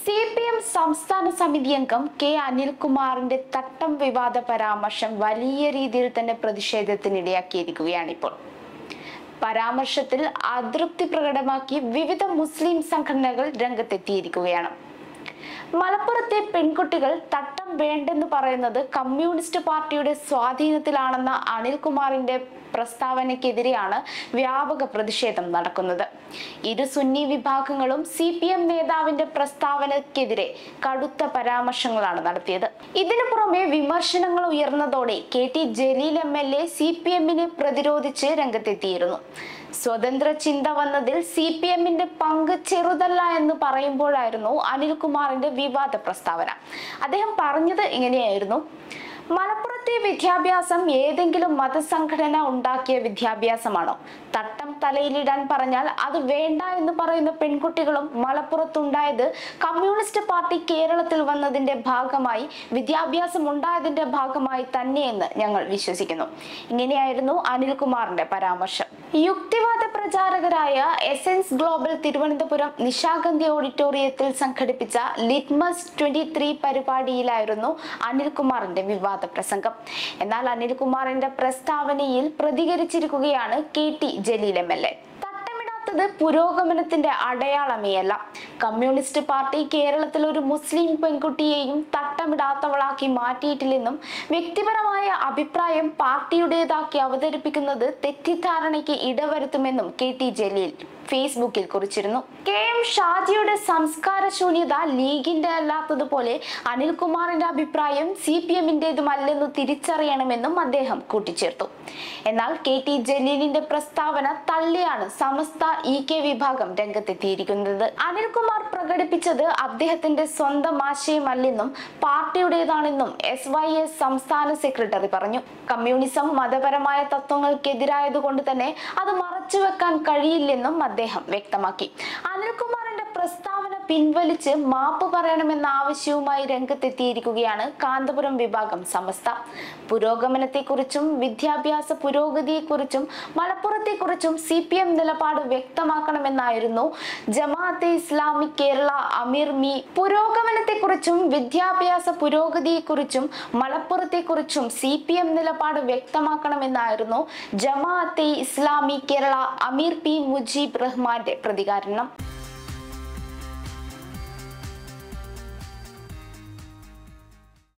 C P M സംസ്ഥാന സമിതി അംഗം കെ അനിൽകുമാറിന്റെ തട്ടം വിവാദ പരാമർശം വലിയ രീതിയിൽ തന്നെ പ്രതിഷേധത്തിനിടയാക്കിയിരിക്കുകയാണിപ്പോൾ പരാമർശത്തിൽ അതൃപ്തി പ്രകടമാക്കി വിവിധ മുസ്ലിം സംഘടനകൾ രംഗത്തെത്തിയിരിക്കുകയാണ് മലപ്പുറത്തെ പെൺകുട്ടികൾ തട്ടം വേണ്ടെന്ന് പറയുന്നത് കമ്മ്യൂണിസ്റ്റ് പാർട്ടിയുടെ സ്വാധീനത്തിലാണെന്ന അനിൽകുമാറിന്റെ പ്രസ്താവനയ്ക്കെതിരെയാണ് വ്യാപക പ്രതിഷേധം നടക്കുന്നത് ഇരു സുന്നി വിഭാഗങ്ങളും സി പി എം നേതാവിന്റെ പ്രസ്താവനയ്ക്കെതിരെ കടുത്ത പരാമർശങ്ങളാണ് നടത്തിയത് ഇതിനു പുറമെ വിമർശനങ്ങൾ ഉയർന്നതോടെ K T Jaleel M L A C P എമ്മിനെ പ്രതിരോധിച്ച് രംഗത്തെത്തിയിരുന്നു സ്വതന്ത്ര ചിന്ത വന്നതിൽ സി പി എമ്മിന്റെ പങ്ക് ചെറുതല്ല എന്ന് പറയുമ്പോഴായിരുന്നു അനിൽകുമാറിന്റെ വിവാദ പ്രസ്താവന അദ്ദേഹം പറഞ്ഞത് ഇങ്ങനെയായിരുന്നു മലപ്പുറത്തെ വിദ്യാഭ്യാസം ഏതെങ്കിലും മതസംഘടന ഉണ്ടാക്കിയ വിദ്യാഭ്യാസമാണോ തട്ടം തലയിലിടാൻ പറഞ്ഞാൽ അത് വേണ്ട എന്ന് പറയുന്ന പെൺകുട്ടികളും മലപ്പുറത്തുണ്ടായത് കമ്മ്യൂണിസ്റ്റ് പാർട്ടി കേരളത്തിൽ വന്നതിന്റെ ഭാഗമായി വിദ്യാഭ്യാസം ഉണ്ടായതിന്റെ ഭാഗമായി തന്നെയെന്ന് ഞങ്ങൾ വിശ്വസിക്കുന്നു ഇങ്ങനെയായിരുന്നു അനിൽകുമാറിന്റെ പരാമർശം യുക്തിവാദ പ്രചാരകരായ എസെൻസ് ഗ്ലോബൽ തിരുവനന്തപുരം നിശാഗന്ധി ഓഡിറ്റോറിയത്തിൽ സംഘടിപ്പിച്ച ലിറ്റ്മസ് ട്വന്റി ത്രീ പരിപാടിയിലായിരുന്നു അനിൽകുമാറിന്റെ വിവാദ പ്രസംഗം എന്നാൽ അനിൽകുമാറിന്റെ പ്രസ്താവനയിൽ പ്രതികരിച്ചിരിക്കുകയാണ് K T Jaleel M L A തട്ടമിടാത്തത് പുരോഗമനത്തിന്റെ അടയാളമേയല്ല കമ്മ്യൂണിസ്റ്റ് പാർട്ടി കേരളത്തിൽ ഒരു മുസ്ലിം പെൺകുട്ടിയെയും തട്ടമിടാത്തവളാക്കി മാറ്റിയിട്ടില്ലെന്നും വ്യക്തിപരമായ അഭിപ്രായം പാർട്ടിയുടേതാക്കി അവതരിപ്പിക്കുന്നത് തെറ്റിദ്ധാരണയ്ക്ക് ഇടവരുത്തുമെന്നും കെ ടി ജലീൽ ഫേസ്ബുക്കിൽ കുറിച്ചിരുന്നു കെ എം ഷാജിയുടെ സംസ്കാര ശൂന്യത ലീഗിന്റെ അല്ലാത്തതുപോലെ അനിൽകുമാറിന്റെ അഭിപ്രായം സി പി എമ്മിന്റേതുമല്ലെന്ന് തിരിച്ചറിയണമെന്നും അദ്ദേഹം കൂട്ടിച്ചേർത്തു എന്നാൽ കെ ടി ജലീലിന്റെ പ്രസ്താവന തള്ളിയാണ് സമസ്ത ഇ കെ വിഭാഗം രംഗത്തെത്തിയിരിക്കുന്നത് അനിൽകുമാർ പ്രകടിപ്പിച്ചത് അദ്ദേഹത്തിന്റെ സ്വന്തം ആശയമല്ലെന്നും പാർട്ടിയുടേതാണെന്നും എസ് വൈ എസ് സംസ്ഥാന സെക്രട്ടറി പറഞ്ഞു കമ്മ്യൂണിസം മതപരമായ തത്വങ്ങൾക്കെതിരായതുകൊണ്ട് തന്നെ അത് മറച്ചുവെക്കാൻ കഴിയില്ലെന്നും അദ്ദേഹം വ്യക്തമാക്കി അനിൽകുമാറിന്റെ പ്രസ്താവന പിൻവലിച്ച് മാപ്പ് പറയണമെന്ന ആവശ്യവുമായി രംഗത്തെത്തിയിരിക്കുകയാണ് കാന്തപുരം വിഭാഗം സമസ്ത പുരോഗമനത്തെക്കുറിച്ചും വിദ്യാഭ്യാസ പുരോഗതിയെക്കുറിച്ചും മലപ്പുറത്തെക്കുറിച്ചും സി പി എം നിലപാട് വ്യക്തമാക്കണമെന്നായിരുന്നു ജമാഅത്തെ ഇസ്ലാമിക് കേരള അമീർ മി പുരോഗമനത്തെക്കുറിച്ചും വിദ്യാഭ്യാസ പുരോഗതിയെക്കുറിച്ചും മലപ്പുറത്തെക്കുറിച്ചും സി പി എം നിലപാട് വ്യക്തമാക്കണമെന്നായിരുന്നു ജമാഅത്തെ ഇസ്ലാമി കേരള അമീർ പി മുജീബ് റഹ്മാന്റെ പ്രതികരണം